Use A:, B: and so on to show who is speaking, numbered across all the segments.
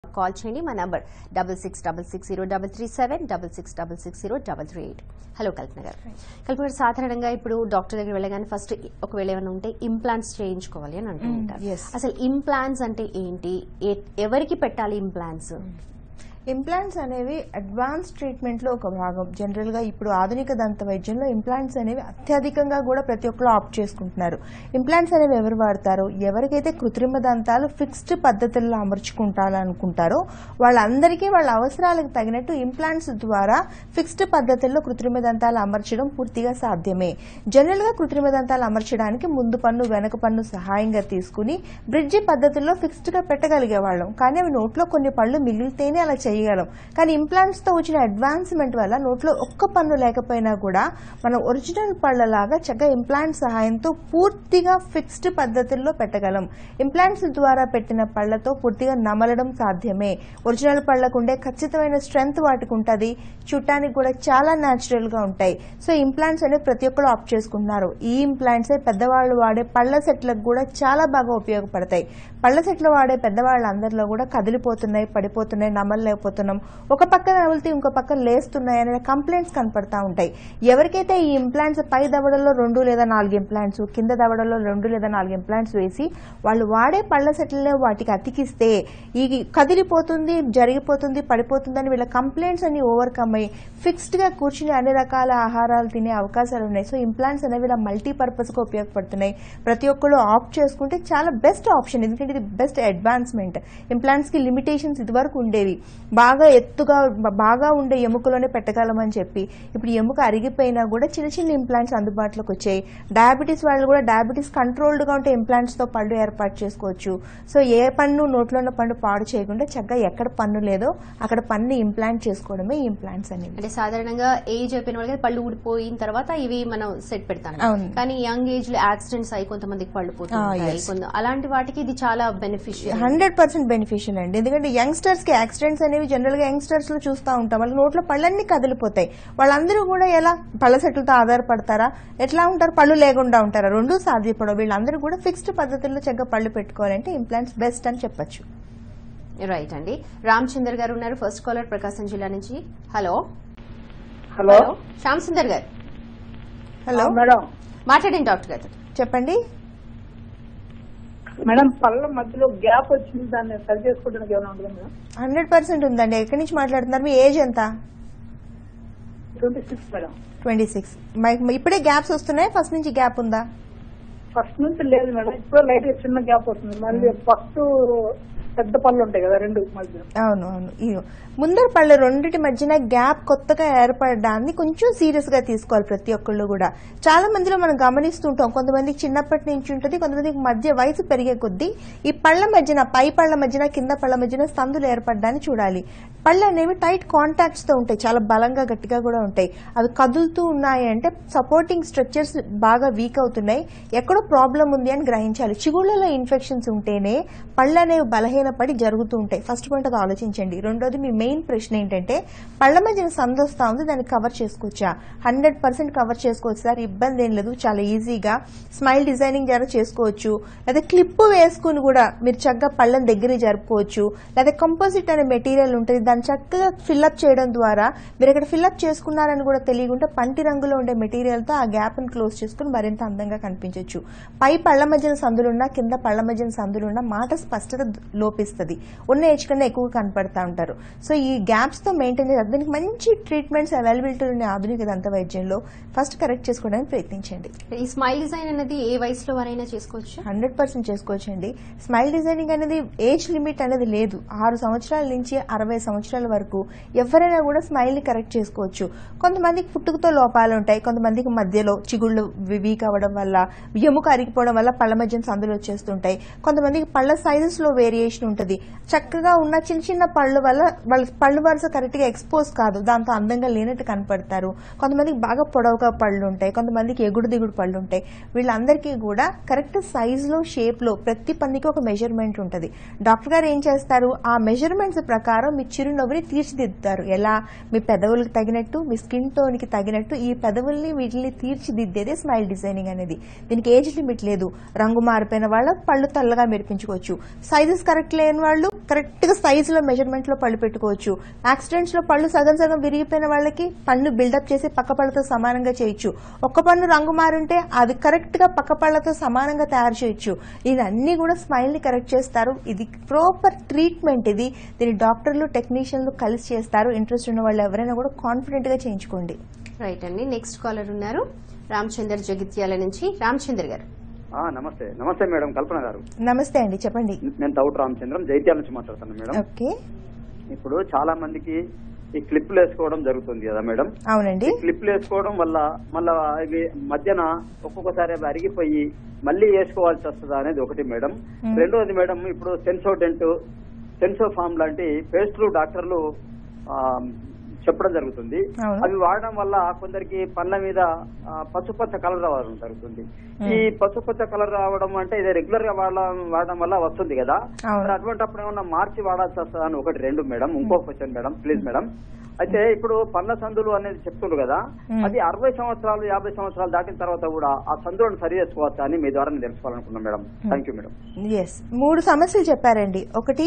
A: Call చేయండి మా number double six double six zero double three seven double six double six zero double three eight hello Kalpana గారు కల్పన గారు సాధారణంగా ఇప్పుడు doctor దగ్గర వెళ్ళగానే ఫస్ట్ ఒకవేళ ఏమైనా ఉంటే ఇంప్లాంట్స్ చేయించుకోవాలి అని అంటూ ఉంటారు
B: yes.
A: అసలు ఇంప్లాంట్స్ అంటే ఏంటి ఏ- ఎవరికి పెట్టాలి ఇంప్లాంట్స్
B: ఇంప్లాంట్స్ అనేవి అడ్వాన్స్ ట్రీట్మెంట్లో ఒక భాగం జనరల్గా ఇప్పుడు ఆధునిక దంత వైద్యంలో ఇంప్లాంట్స్ అనేవి అత్యధికంగా కూడా ప్రతి ఒక్కరు ఆప్ట్ చేసుకుంటున్నారు ఇంప్లాంట్స్ అనేవి ఎవరు వాడతారో ఎవరికైతే కృత్రిమ దంతాలు ఫిక్స్డ్ పద్ధతుల్లో అమర్చుకుంటారనుకుంటారో వాళ్ళందరికీ వాళ్ళ అవసరాలకు తగినట్టు ఇంప్లాంట్స్ ద్వారా ఫిక్స్డ్ పద్ధతుల్లో కృత్రిమ దంతాలు అమర్చడం పూర్తిగా సాధ్యమే జనరల్గా కృత్రిమ దంతాలు అమర్చడానికి ముందు పన్ను వెనక పన్ను సహాయంగా తీసుకుని బ్రిడ్జి పద్ధతుల్లో ఫిక్స్డ్గా పెట్టగలిగే వాళ్ళం కానీ అవి నోట్లో కొన్ని పళ్ళు మిగిలితేనే అలా చేయగలం కానీ ఇంప్లాంట్స్ తో వచ్చిన అడ్వాన్స్మెంట్ వల్ల నోట్లో ఒక్క పన్ను లేకపోయినా కూడా మనం ఒరిజినల్ పళ్ళలాగా చక్కగా ఇంప్లాంట్ సహాయంతో పూర్తిగా ఫిక్స్డ్ పద్ధతుల్లో పెట్టగలం ఇంప్లాంట్స్ ద్వారా పెట్టిన పళ్ళతో పూర్తిగా నమలడం సాధ్యమే ఒరిజినల్ పళ్ళకు ఉండే ఖచ్చితమైన స్ట్రెంగ్త్ వాటికి ఉంటుంది చూడటానికి కూడా చాలా న్యాచురల్ గా ఉంటాయి సో ఇంప్లాంట్స్ అనేవి ప్రతి ఒక్కరు ఆప్ట్ చేసుకుంటున్నారు ఈ ఇంప్లాంట్సే పెద్దవాళ్ళు వాడే పళ్ళ సెట్లకు కూడా చాలా బాగా ఉపయోగపడతాయి పళ్ళ సెట్లు వాడే పెద్దవాళ్ళందరిలో కూడా కదిలిపోతున్నాయి పడిపోతున్నాయి నమ్మలేకపోతున్నాం ఒక పక్క నమిలితే ఇంకో పక్క లేస్తున్నాయి అనే కంప్లైంట్స్ కనపడతా ఉంటాయి ఎవరికైతే ఈ ఇంప్లాంట్స్ పై దవడలో రెండు లేదా నాలుగు ఇంప్లాంట్స్ కింద దవడలో రెండు లేదా నాలుగు ఇంప్లాంట్స్ వేసి వాళ్ళు వాడే పళ్ళ సెట్లలో వాటికి అతికిస్తే ఈ కదిలిపోతుంది జరిగిపోతుంది పడిపోతుందని వీళ్ళ కంప్లైంట్స్ అన్ని ఓవర్కమ్ అయ్యి ఫిక్స్డ్ గా కూర్చుని అన్ని రకాల ఆహారాలు తినే అవకాశాలు ఉన్నాయి సో ఇంప్లాంట్స్ అనేవి ఇలా మల్టీపర్పస్ గా ఉపయోగపడుతున్నాయి ప్రతి ఒక్కళ్ళు ఆప్ట్ చేసుకుంటే చాలా బెస్ట్ ఆప్షన్ ఎందుకంటే ఇది బెస్ట్ అడ్వాన్స్మెంట్ ఇంప్లాంట్స్ కి లిమిటేషన్స్ ఇదివరకు ఉండేవి బాగా ఎత్తుగా బ- బాగా ఉండే ఎముకలోనే పెట్టగలమని చెప్పి ఇప్పుడు ఎముక అరిగిపోయినా కూడా చిన్న చిన్న ఇంప్లాంట్స్ అందుబాటులోకి వచ్చాయి డయాబెటీస్ వాళ్ళు కూడా డయాబెటీస్ కంట్రోల్డ్ గా ఉంటే ఇంప్లాంట్స్ తో పళ్ళు ఏర్పాటు చేసుకోవచ్చు సో ఏ పన్ను నోట్లో ఉన్న పన్ను పాడు చేయకుండా చక్కగా ఎక్కడ పన్ను లేదో అక్కడ పన్ను ఇంప్లాంట్ చేసుకోవడమే ఈ ఇంప్లాంట్స్ అనేవి
A: అంటే సాధారణంగా ఏజ్ అయిపోయిన వాళ్ళకి పళ్ళు ఊడిపోయిన తర్వాత ఇవి మనం సెట్ పెడతాం
B: అవును.
A: కానీ యంగ్ ఏజ్ లో యాక్సిడెంట్స్ అయి కొంతమందికి పళ్ళు
B: Ah,
A: పోతుంటాయి
B: yes.
A: కొంత అలాంటి వాటికి ఇది చాలా బెనిఫిషియల్
B: హండ్రెడ్ పర్సెంట్ బెనిఫిషియల్ అండి ఎందుకంటే యంగ్స్టర్స్ కి యాక్సిడెంట్స్ అనేవి జనరల్ గా యంగ్స్టర్స్ లో చూస్తూ ఉంటాం వాళ్ళ నోట్లో పళ్ళన్నీ కదిలిపోతాయి వాళ్ళందరూ కూడా ఎలా పళ్ళ సెట్లతో ఆధారపడతారా ఎట్లా ఉంటారు పళ్ళు లేకుండా ఉంటారా రెండు సాధ్యపడవు వీళ్ళందరూ కూడా ఫిక్స్డ్ పద్ధతుల్లో చక్కగా పళ్ళు పెట్టుకోవాలంటే ఇంప్లాంట్స్ బెస్ట్ అని చెప్పొచ్చు
A: రైట్ అండి రామచందర్ గారు ఉన్నారు ఫస్ట్ కాలర్ ప్రకాశం జిల్లా నుంచి హలో
C: హలో
A: శ్యామ్ సుందర్ గారు
B: హలో
C: మేడం
A: మాట్లాడండి డాక్టర్ గారు
B: చెప్పండి
C: మేడం పళ్ళ మధ్యలో గ్యాప్ వచ్చింది దాన్ని సరి చేసుకోవడానికి ఏమైనా ఉంటుంది మేడం
B: హండ్రెడ్ పర్సెంట్ ఉందండి ఎక్కడి నుంచి మాట్లాడుతున్నారు మీ ఏజ్ ఎంత
C: twenty six madam
B: twenty six ఇప్పుడే గ్యాప్స్ వస్తున్నాయి ఫస్ట్ నుంచి గ్యాప్ ఉందా
C: ఫస్ట్ నుంచి లేదు మేడం ఇప్పుడు లైట్ గా చిన్న గ్యాప్ వస్తుంది మళ్ళీ ఫస్ట్ పెద్ద పళ్ళు ఉంటాయి కదా రెండు మధ్య
B: అవును అవును ఇదిగో. ముందర పళ్ళ రెండిటి మధ్యన గ్యాప్ కొత్తగా ఏర్పడడాన్ని కొంచెం సీరియస్ గా తీసుకోవాలి ప్రతి ఒక్కళ్ళు కూడా చాలా మందిలో మనం గమనిస్తుంటాం కొంతమందికి చిన్నప్పటి నుంచి ఉంటుంది కొంతమందికి మధ్య వయసు పెరిగే కొద్దీ ఈ పళ్ళ మధ్యన పై పళ్ళ మధ్యన కింద పళ్ళ మధ్యన సందులు ఏర్పడడాన్ని చూడాలి పళ్ళు అనేవి టైట్ కాంటాక్ట్స్ తో ఉంటాయి చాలా బలంగా గట్టిగా కూడా ఉంటాయి అవి కదులుతూ ఉన్నాయి అంటే సపోర్టింగ్ స్ట్రక్చర్స్ బాగా వీక్ అవుతున్నాయి ఎక్కడో ప్రాబ్లం ఉంది అని గ్రహించాలి చిగుళ్ళలో ఇన్ఫెక్షన్స్ ఉంటేనే పళ్ళు అనేవి బలహీనపడి జరుగుతూ ఉంటాయి ఫస్ట్ పాయింట్ అది ఆలోచించండి రెండోది మీ మెయిన్ ప్రశ్న ఏంటంటే పళ్ళ మధ్యన సందు వస్తా ఉంది దాన్ని కవర్ చేసుకోవచ్చా హండ్రెడ్ పర్సెంట్ కవర్ చేసుకోవచ్చు సార్ ఇబ్బంది ఏం లేదు చాలా ఈజీగా స్మైల్ డిజైనింగ్ జర చేసుకోవచ్చు లేదా క్లిప్ వేసుకుని కూడా మీరు చక్కగా పళ్ళని దగ్గర జరుపుకోవచ్చు లేదా కంపోజిట్ అనే మెటీరియల్ ఉంటుంది దాన్ని చక్కగా ఫిల్అప్ చేయడం ద్వారా మీరు ఇక్కడ ఫిల్అప్ చేసుకున్నారని కూడా తెలియకుండా పంటి రంగులో ఉండే మెటీరియల్ తో ఆ గ్యాప్ ని క్లోజ్ చేసుకుని మరింత అందంగా కనిపించవచ్చు పై పళ్ళ మధ్యన సందులున్నా కింద పళ్ళ మధ్యన సందులున్నా మాట స్పష్టత లోపిస్తుంది ఉన్న ఏజ్ కన్నా ఎక్కువ కనపడతా ఉంటారు సో ఈ గ్యాప్స్ తో మెయింటైన్ చేయాలి దీనికి మంచి ట్రీట్మెంట్స్ అవైలబిలిటీ ఉన్న ఆధునిక దంత వైద్యంలో ఫస్ట్ కరెక్ట్ చేసుకోవడానికి ప్రయత్నించండి
A: ఈ స్మైల్ డిజైన్ అనేది ఏ వయసులో వారైనా చేసుకోవచ్చు
B: హండ్రెడ్ పర్సెంట్ చేసుకోవచ్చండి స్మైల్ డిజైనింగ్ అనేది ఏజ్ లిమిట్ అనేది లేదు ఆరు సంవత్సరాల నుంచి అరవై సంవత్సరాల వరకు ఎవరైనా కూడా స్మైల్ ని కరెక్ట్ చేసుకోవచ్చు కొంతమందికి పుట్టుకతో లోపాలు ఉంటాయి కొంతమందికి మధ్యలో చిగుళ్ళు వీక్ అవ్వడం వల్ల ఎముక అరిగిపోవడం వల్ల పళ్ళ మధ్యన సందులు వచ్చేస్తుంటాయి కొంతమందికి పళ్ళ సైజెస్ లో వేరియేషన్ ఉంటుంది చక్కగా ఉన్న చిన్న చిన్న పళ్ళు వల్ల వాళ్ళ పళ్ళు వరుస కరెక్ట్ గా ఎక్స్పోజ్ కాదు దాంతో అందంగా లేనట్టు కనపడతారు కొంతమందికి బాగా పొడవుగా పళ్ళు ఉంటాయి కొంతమందికి ఎగుడు దిగుడు పళ్ళు ఉంటాయి వీళ్ళందరికీ కూడా కరెక్ట్ సైజ్ లో షేప్ లో ప్రతి పన్నుకి ఒక మెజర్మెంట్ ఉంటుంది డాక్టర్ గారు ఏం చేస్తారు ఆ మెజర్మెంట్స్ ప్రకారం మీ చిరునవ్వుని తీర్చిదిద్దుతారు ఎలా మీ పెదవులకు తగినట్టు మీ స్కిన్ టోన్ కి తగినట్టు ఈ పెదవుల్ని వీటిని తీర్చిదిద్దేదే స్మైల్ డిజైనింగ్ అనేది దీనికి ఏజ్ లిమిట్ లేదు రంగు మారిపోయిన వాళ్ళ పళ్ళు తెల్లగా మెరిపించుకోవచ్చు సైజెస్ కరెక్ట్ కరెక్ట్ లేని వాళ్ళు కరెక్ట్ గా సైజ్ లో మెజర్మెంట్ లో పళ్ళు పెట్టుకోవచ్చు యాక్సిడెంట్స్ లో పళ్ళు సగం సగం విరిగిపోయిన వాళ్ళకి పన్ను బిల్డప్ చేసి పక్క పళ్ళతో సమానంగా చేయొచ్చు ఒక్క పన్ను రంగు మారుంటే అది కరెక్ట్ గా పక్క పళ్ళతో సమానంగా తయారు చేయొచ్చు ఇవన్నీ కూడా స్మైల్ ని కరెక్ట్ చేస్తారు ఇది ప్రాపర్ ట్రీట్మెంట్ ఇది దీని డాక్టర్లు టెక్నీషియన్లు కలిసి చేస్తారు ఇంట్రెస్ట్ ఉన్న వాళ్ళు ఎవరైనా కూడా కాన్ఫిడెంట్ గా చేయించుకోండి
A: రైట్ అండి నెక్స్ట్ కాలర్ ఉన్నారు రామచందర్ జగిత్యాల నుంచి రామచందర్ గారు
D: ఆ, నమస్తే నమస్తే మేడం కల్పన గారు
B: నమస్తే అండి చెప్పండి
D: నేను తౌట్ రామచంద్రం జైత్యాల నుంచి మాట్లాడుతాను మేడం
B: ఓకే
D: ఇప్పుడు చాలా మందికి ఈ క్లిప్లు వేసుకోవడం జరుగుతుంది కదా మేడం
B: అవునండి
D: క్లిప్లు వేసుకోవడం వల్ల మళ్ళా ఇవి మధ్యన ఒక్కొక్కసారి అవి అరిగిపోయి మళ్ళీ వేసుకోవాల్సి వస్తుందా అనేది ఒకటి మేడం
B: Hmm.
D: రెండోది మేడం ఇప్పుడు సెన్సోడెంట్ సెన్సో ఫామ్ లాంటి పేస్టులు డాక్టర్లు ఆ, చెప్పడం జరుగుతుంది
B: అవును.
D: అవి వాడడం వల్ల కొందరికి పండ్ల మీద ఆ, పసుపచ్చ కలర్ రావడం జరుగుతుంది ఈ పసుపచ్చ కలర్ రావడం అంటే ఇది రెగ్యులర్ గా వాడడం వాడడం వల్ల వస్తుంది కదా
B: అవును.
D: మరి అటువంటిప్పుడు ఏమన్నా మార్చి వాడాల్సి వస్తుందా అని ఒకటి రెండు మేడం ఇంకో క్వశ్చన్ మేడం ప్లీజ్ మేడం అయితే ఇప్పుడు పండ్ల సందులు అనేది చెప్తుండ్రు కదా
B: మ్మ్.
D: అది అరవై సంవత్సరాలు యాభై సంవత్సరాలు దాటిన తర్వాత కూడా ఆ సందులను సరి చేసుకోవచ్చా అని మీ ద్వారా నేను తెలుసుకోవాలనుకున్నాను madam thank you madam
B: yes మూడు సమస్యలు చెప్పారండి ఒకటి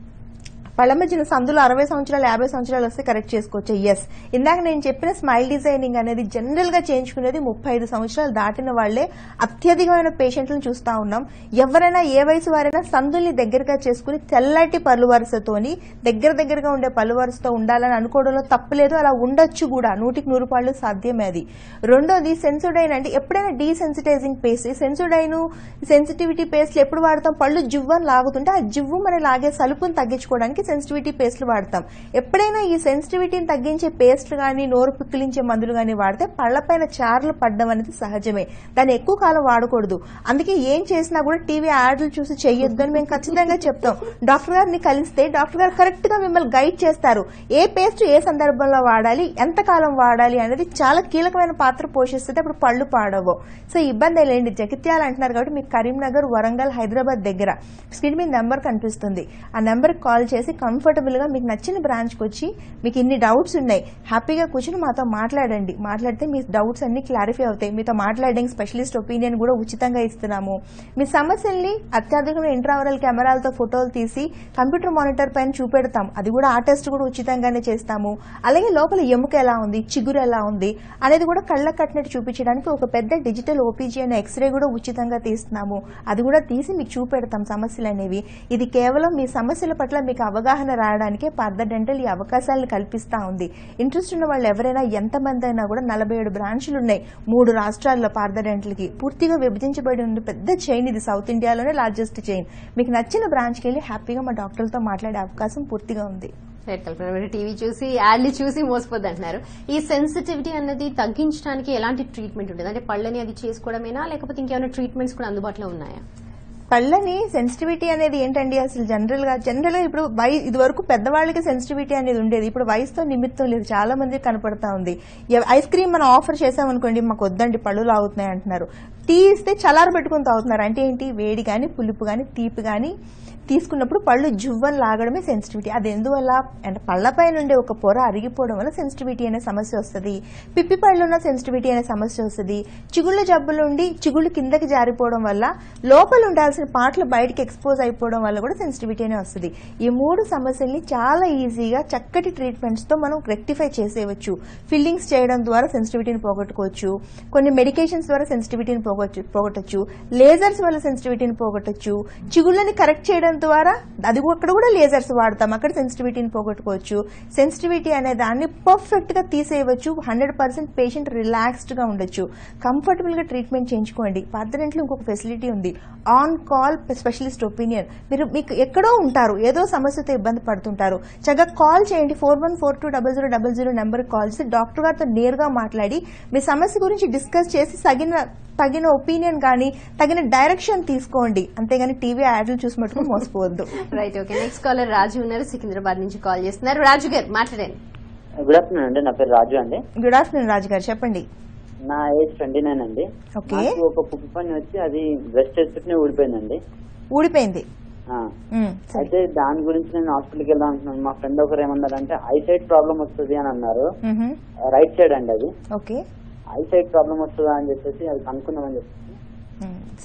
B: పళ్ళ మధ్యన సందులో అరవై సంవత్సరాలు యాభై సంవత్సరాలు వస్తే కరెక్ట్ చేసుకోవచ్చు ఎస్ ఇందాక నేను చెప్పిన స్మైల్ డిజైనింగ్ అనేది జనరల్ గా చేయించుకునేది ముప్పై ఐదు సంవత్సరాలు దాటిన వాళ్లే అత్యధికమైన పేషెంట్లను చూస్తా ఉన్నాం ఎవరైనా ఏ వయసు వారైనా సందుల్ని దగ్గరగా చేసుకుని తెల్లటి పళ్ళు వరుసతోని దగ్గర దగ్గరగా ఉండే పళ్ళు వరుసతో ఉండాలని అనుకోవడంలో తప్పులేదు అలా ఉండొచ్చు కూడా నూటికి నూరు పాళ్ళు సాధ్యమే అది రెండోది సెన్సోడైన్ అంటే ఎప్పుడైనా డీసెన్సిటైజింగ్ పేస్ట్ సెన్సోడైన్ సెన్సిటివిటీ పేస్ట్లు ఎప్పుడు వాడతాం పళ్ళు జివ్వని లాగుతుంటే ఆ జివ్వు మన లాగే సలుపుని తగ్గించుకోవడానికి సెన్సిటివిటీ పేస్ట్లు వాడతాం ఎప్పుడైనా ఈ సెన్సిటివిటీని తగ్గించే పేస్ట్లు కానీ నోరు పిక్కిలించే మందులు కానీ వాడితే పళ్ళపైన చార్లు పడడం అనేది సహజమే దాన్ని ఎక్కువ కాలం వాడకూడదు అందుకే ఏం చేసినా కూడా టీవీ యాడ్లు చూసి చెయ్యొద్దు అని మేము ఖచ్చితంగా చెప్తాం డాక్టర్ గారిని కలిస్తే డాక్టర్ గారు కరెక్ట్ గా మిమ్మల్ని గైడ్ చేస్తారు ఏ పేస్ట్ ఏ సందర్భంలో వాడాలి ఎంత కాలం వాడాలి అనేది చాలా కీలకమైన పాత్ర పోషిస్తుంది అప్పుడు పళ్ళు పాడవు సో ఇబ్బంది లేండి జగిత్యాల అంటున్నారు కాబట్టి మీకు కరీంనగర్ వరంగల్ హైదరాబాద్ దగ్గర స్క్రీన్ మీద నెంబర్ కనిపిస్తుంది ఆ నెంబర్కి కాల్ చేసి కంఫర్టబుల్ గా మీకు నచ్చిన బ్రాంచ్కి వచ్చి మీకు ఇన్ని డౌట్స్ ఉన్నాయి హ్యాపీగా కూర్చొని మాతో మాట్లాడండి మాట్లాడితే మీ డౌట్స్ అన్ని క్లారిఫై అవుతాయి మీతో మాట్లాడడానికి స్పెషలిస్ట్ ఒపీనియన్ కూడా ఉచితంగా ఇస్తున్నాము మీ సమస్యల్ని అత్యాధునిక ఇంట్రావరల్ కెమెరాలతో ఫోటోలు తీసి కంప్యూటర్ మానిటర్ పైన చూపెడతాం అది కూడా ఆ టెస్ట్ కూడా ఉచితంగానే చేస్తాము అలాగే లోపల ఎముక ఎలా ఉంది చిగురు ఎలా ఉంది అనేది కూడా కళ్ళ కట్టినట్టు చూపించడానికి ఒక పెద్ద డిజిటల్ ఓపీజీ అనే ఎక్స్రే కూడా ఉచితంగా తీస్తున్నాము అది కూడా తీసి మీకు చూపెడతాం సమస్యలు అనేవి ఇది కేవలం మీ సమస్యల పట్ల మీకు అవగాహన రావడానికే పార్థ డెంటల్ ఈ అవకాశాలను కల్పిస్తా ఉంది ఇంట్రెస్ట్ ఉన్న వాళ్ళు ఎవరైనా ఎంతమంది అయినా కూడా నలభై ఏడు బ్రాంచ్లు ఉన్నాయి మూడు రాష్ట్రాల్లో పార్థ డెంటల్ కి పూర్తిగా విభజించబడి ఉంది పెద్ద చైన్ ఇది సౌత్ ఇండియాలోనే లార్జెస్ట్ చైన్ మీకు నచ్చిన బ్రాంచ్కి వెళ్ళి హ్యాపీగా మా డాక్టర్లతో మాట్లాడే అవకాశం పూర్తిగా ఉంది
A: రైట్ కల్పన మీరు టీవీ చూసి యాడ్లు చూసి మోసపోద్ది అంటున్నారు ఈ సెన్సిటివిటీ అన్నది తగ్గించడానికి ఎలాంటి ట్రీట్మెంట్ ఉంటుంది అంటే పళ్ళని అది చేసుకోవడమేనా లేకపోతే ఇంకేమైనా ట్రీట్మెంట్స్ కూడా అందుబాటులో ఉన్నాయా
B: పళ్ళని సెన్సిటివిటీ అనేది ఏంటండి అసలు జనరల్ గా జనరల్ గా ఇప్పుడు వై ఇది వరకు పెద్దవాళ్ళకి సెన్సిటివిటీ అనేది ఉండేది ఇప్పుడు వయసుతో నిమిత్తం లేదు చాలా మందికి కనపడతా ఉంది ఎవ- ఐస్ క్రీమ్ మనం ఆఫర్ చేసామనుకోండి మాకు వద్దండి పళ్ళు లాగుతున్నాయి అంటున్నారు టీ ఇస్తే చల్లార పెట్టుకుని తాగుతున్నారు అంటే ఏంటి వేడి కానీ పులుపు కానీ తీపి కానీ తీసుకున్నప్పుడు పళ్ళు జువ్వని లాగడమే సెన్సిటివిటీ అది ఎందువల్ల అంటే పళ్ళపై నుండి ఒక పొర అరిగిపోవడం వల్ల సెన్సిటివిటీ అనే సమస్య వస్తుంది పిప్పి పళ్ళు ఉన్న సెన్సిటివిటీ అనే సమస్య వస్తుంది చిగుళ్ళ జబ్బులు ఉండి చిగుళ్ళు కిందకి జారిపోవడం వల్ల లోపల ఉండాల్సిన పాటలు బయటికి ఎక్స్పోజ్ అయిపోవడం వల్ల కూడా సెన్సిటివిటీ అనే వస్తుంది ఈ మూడు సమస్యల్ని చాలా ఈజీగా చక్కటి ట్రీట్మెంట్స్ తో మనం రెక్టిఫై చేసేయవచ్చు ఫిల్లింగ్స్ చేయడం ద్వారా సెన్సిటివిటీని పోగొట్టుకోవచ్చు కొన్ని మెడికేషన్స్ ద్వారా సెన్సిటివిటీని పోగొచ్చు పోగొట్టచ్చు లేజర్స్ వల్ల సెన్సిటివిటీని పోగొట్టచ్చు చిగుళ్ళని కరెక్ట్ చేయడం ద్వారా అది కూడా- అక్కడ కూడా లేజర్స్ వాడతాం అక్కడ సెన్సిటివిటీని పోగొట్టుకోవచ్చు సెన్సిటివిటీ అనే దాన్ని పర్ఫెక్ట్ గా తీసేయవచ్చు హండ్రెడ్ పర్సెంట్ పేషెంట్ రిలాక్స్డ్ గా ఉండొచ్చు కంఫర్టబుల్ గా ట్రీట్మెంట్ చేయించుకోండి పద్దరింట్లో ఇంకొక ఫెసిలిటీ ఉంది ఆన్ కాల్ స్పెషలిస్ట్ ఒపీనియన్ మీరు మీకు ఎక్కడో ఉంటారు ఏదో సమస్యతో ఇబ్బంది పడుతుంటారు చక్కగా కాల్ చేయండి four one four two double zero double zero నెంబర్కి కాల్ చేసి డాక్టర్ గారితో నేరుగా మాట్లాడి మీ సమస్య గురించి డిస్కస్ చేసి తగిన తగిన ఒపీనియన్ కానీ తగిన డైరెక్షన్ తీసుకోండి అంతేగాని టీవీ యాడ్లు చూసి మటుకు మోసపోవద్దు
A: right okay next caller Raju ఉన్నారు సికింద్రాబాద్ నుంచి కాల్ చేస్తున్నారు రాజు గారు మాట్లాడండి
E: గుడ్ ఆఫ్టర్నూన్ అండి నా పేరు రాజు అండి
B: గుడ్ ఆఫ్టర్నూన్ రాజు గారు చెప్పండి
E: నా ఏజ్ ట్వంటీ నైన్ అండి
B: ఓకే
E: నాకు ఒక పుప్పు పని వచ్చి అది బ్రెస్ట్ టెస్ట్ ఊడిపోయిందండి
B: ఊడిపోయింది
E: ఆ,
B: ఉమ్, సరే
E: అయితే దాని గురించి నేను హాస్పిటల్కి వెళ్దాం అనుకున్నాను మా ఫ్రెండ్ ఒకరు ఏమన్నారంటే ఐ సైట్ ప్రాబ్లం వస్తుంది అని అన్నారు
B: మ్హూ.
E: రైట్ సైడ్ అండి అది
B: ఓకే
E: ఐ సైట్ ప్రాబ్లం వస్తుందా అని చెప్పేసి అది కనుక్కుందామని చెప్పేసి
B: మ్మ్. సార్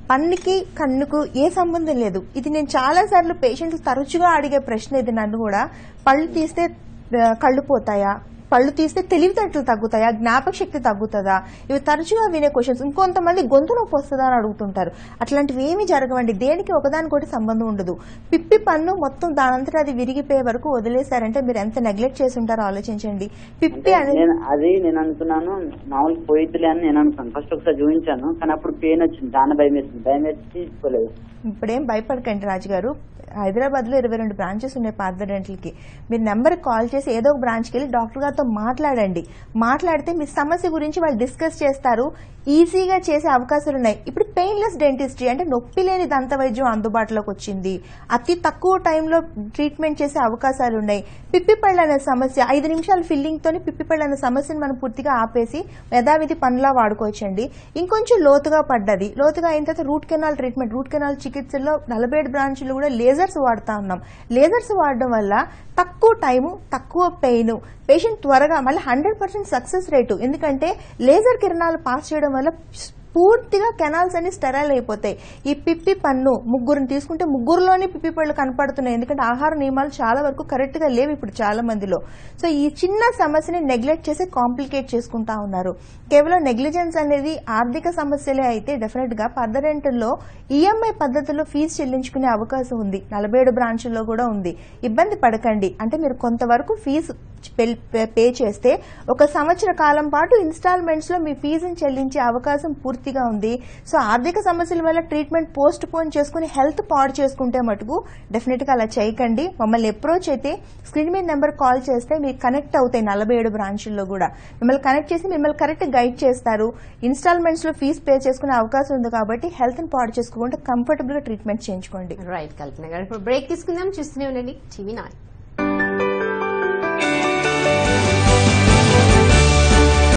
B: పన్నుకి కన్నుకు ఏ సంబంధం లేదు ఇది నేను చాలా సార్లు పేషెంట్లు తరచుగా అడిగే ప్రశ్న ఇది నన్ను కూడా పళ్ళు తీస్తే ఆ, కళ్ళు పోతాయా పళ్ళు తీస్తే తెలివితేటలు తగ్గుతాయా జ్ఞాపక శక్తి తగ్గుతుందా ఇవి తరచుగా వినే క్వశ్చన్స్ ఇంకొంతమంది గొంతు నొప్పి వస్తుందా అని అడుగుతుంటారు అట్లాంటివి ఏమి జరగవండి దేనికి ఒకదానికొకటి సంబంధం ఉండదు పిప్పి పన్ను మొత్తం దానంతటా అది విరిగిపోయే వరకు వదిలేశారంటే మీరు ఎంత నెగ్లెక్ట్ చేసి ఉంటారో ఆలోచించండి పిప్పి అనేది
E: నేను అది నేను అనుకున్నాను మామూలు పోయిద్దులే అని నేను అనుకున్నాను ఫస్ట్ ఒకసారి చూపించాను కానీ అప్పుడు పెయిన్ వచ్చింది చాలా భయం వేసింది భయం వేసి తీసుకోలేదు
B: ఇప్పుడేం భయపడకండి రాజు గారు హైదరాబాద్ లో ఇరవై రెండు బ్రాంచెస్ ఉన్నాయి పాత డెంటల్కి మీరు నెంబర్ కాల్ చేసి ఏదో ఒక బ్రాంచ్కి వెళ్ళి డాక్టర్ గారితో మాట్లాడండి మాట్లాడితే మీ సమస్య గురించి వాళ్ళు డిస్కస్ చేస్తారు ఈజీగా చేసే అవకాశాలు ఉన్నాయి ఇప్పుడు పెయిన్లెస్ డెంటిస్ట్రీ అంటే నొప్పి లేని దంత వైద్యం అందుబాటులోకి వచ్చింది అతి తక్కువ టైంలో ట్రీట్మెంట్ చేసే అవకాశాలు ఉన్నాయి పిప్పి పళ్ళు అనే సమస్య ఐదు నిమిషాల ఫిల్లింగ్ తోని పిప్పి పళ్ళు అనే సమస్యను మనం పూర్తిగా ఆపేసి యథావిధి పనులా వాడుకోవచ్చండి ఇంకొంచెం లోతుగా పడ్డది లోతుగా అయిన తర్వాత root canal treatment root canal చికిత్సలో నలభై ఏడు బ్రాంచ్లు కూడా లేజర్స్ వాడుతా ఉన్నాం లేజర్స్ వాడడం వల్ల తక్కువ టైము తక్కువ పెయిన్ పేషెంట్ త్వరగా మళ్ళీ హండ్రెడ్ పర్సెంట్ సక్సెస్ రేటు ఎందుకంటే లేజర్ కిరణాలు పాస్ చేయడం వల్ల పూర్తిగా కెనాల్స్ అన్ని స్టెరైల్ అయిపోతాయి ఈ పిప్పి పన్ను ముగ్గురిని తీసుకుంటే ముగ్గురులోనే పిప్పి పళ్ళు కనపడుతున్నాయి ఎందుకంటే ఆహార నియమాలు చాలా వరకు కరెక్ట్ గా లేవు ఇప్పుడు చాలా మందిలో సో ఈ చిన్న సమస్యని నెగ్లెక్ట్ చేసి కాంప్లికేట్ చేసుకుంటా ఉన్నారు కేవలం నెగ్లిజెన్స్ అనేది ఆర్థిక సమస్యలే అయితే డెఫినెట్ గా పర్దరెంట్లో ఈఎంఐ పద్ధతిలో ఫీజు చెల్లించుకునే అవకాశం ఉంది నలభై ఏడు బ్రాంచుల్లో కూడా ఉంది ఇబ్బంది పడకండి అంటే మీరు కొంతవరకు ఫీజు పెల్- పే- పే చేస్తే ఒక సంవత్సర కాలం పాటు ఇన్స్టాల్మెంట్స్ లో మీ ఫీజుని చెల్లించే అవకాశం పూర్తిగా ఉంది సో ఆర్థిక సమస్యల వల్ల ట్రీట్మెంట్ పోస్ట్ పోన్ చేసుకుని హెల్త్ పాడు చేసుకుంటే మటుకు డెఫినెట్ గా అలా చేయకండి మమ్మల్ని అప్రోచ్ అయితే స్క్రీన్ మీద నెంబర్ కాల్ చేస్తే మీకు కనెక్ట్ అవుతాయి నలభై ఏడు బ్రాంచుల్లో కూడా మిమ్మల్ని కనెక్ట్ చేసి మిమ్మల్ని కరెక్ట్ గైడ్ చేస్తారు ఇన్స్టాల్మెంట్స్ లో ఫీజు పే చేసుకునే అవకాశం ఉంది కాబట్టి హెల్త్ ని పాడు చేసుకోకుండా కంఫర్టబుల్ గా ట్రీట్మెంట్ చేయించుకోండి
A: రైట్ కల్పన గారు ఇప్పుడు బ్రేక్ తీసుకుందాం చూస్తూనే ఉండండి టీవీ నైన్